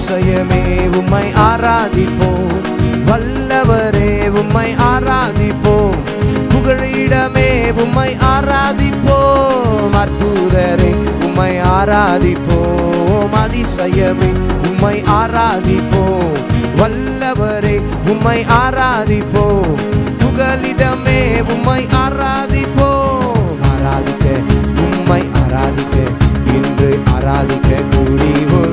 அதிசயமே உம்மை ஆராதிப்போம் வல்லவரே உம்மை ஆராதிப்போம் புகழிடமே உம்மை ஆராதிப்போம் அற்புதரே உம்மை ஆராதிப்போம் அதிசயமே உம்மை ஆராதிப்போம் வல்லவரே உம்மை ஆராதிப்போம் புகலிடமே உம்மை ஆராதிப்போம் ஆராதிக்க உம்மை ஆராதிக்க இன்று ஆராதிக்க கூடி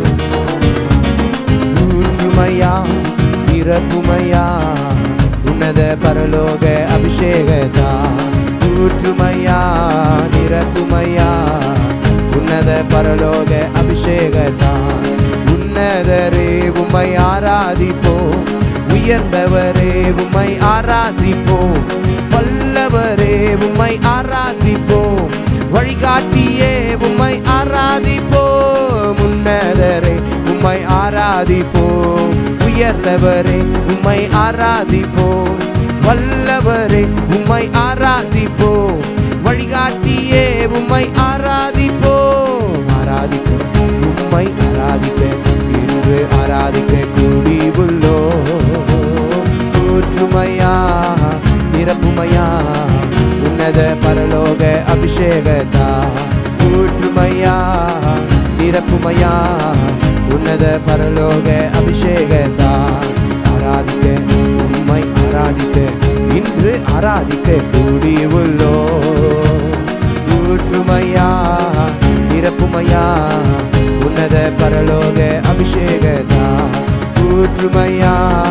ஊற்றுமையா நிரப்புமையா உன்னத பரலோக அபிஷேகதா ஊற்றுமையா நிரப்புமையா உன்னத பரலோக அபிஷேகதா உன்னதரே உம்மை ஆராதிப்போம் உயர்ந்தவரே உம்மை ஆராதிப்போம் வல்லவரே உம்மை ஆராதிப்போம் வழிகாட்டியே உம்மை ஆராதிப்போம் உன்னதரே உம்மை ஆராதிப்போம் உயர்ந்தவரே உம்மை ஆராதிப்போம் வல்லவரே உம்மை ஆராதிப்போம் வழிகாட்டியே உம்மை ஆராதிப்போம் ஆராதிப்போம் உம்மை ஆராதிக்க இன்று ஆராதிக்க கூடி உள்ளோ ஊற்றுமையா நிரப்புமையா உன்னத பரலோக அபிஷேகதா ஊற்றுமையா நிரப்புமையா உன்னத பரலோக அபிஷேகதா ஆராதிக்க உம்மை ஆராதிக்க இன்று ஆராதிக்க கூடி உள்ளோ ஊற்றுமையா நிரப்புமையா உன்னத பரலோக அபிஷேகதா ஊற்றுமையா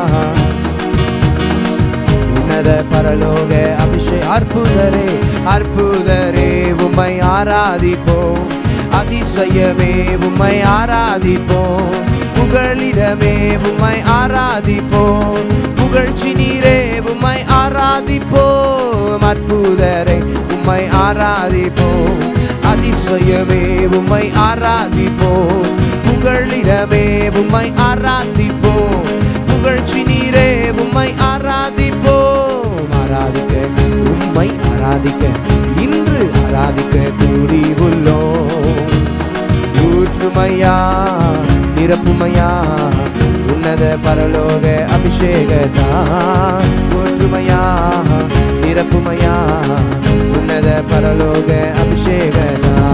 உன்னத பரலோக அபிஷே அற்புதரே அற்புதரே உம்மை ஆராதிப்போம் அதிசயமே உம்மை ஆராதிப்போம் புகழிடமே உம்மை ஆராதிப்போம் புகழ்ச்சி நீரே உம்மை ஆராதிப்போம் அற்புதரே உம்மை ஆராதிப்போம் அதிசயமே உம்மை ஆராதிப்போம் புகழிடமே உம்மை ஆராதிப்போம் புகழ்ச்சி நீரே உம்மை ஆராதிப்போம் ஆராதிக்க உம்மை ஆராதிக்க இன்று ஆராதிக்க கூடி உள்ளோம் ஊற்றுமையா நிரப்புமையா உன்னத பரலோக அபிஷேகதா ஊற்றுமையா நிரப்புமையா உன்னத பரலோக அபிஷேகதா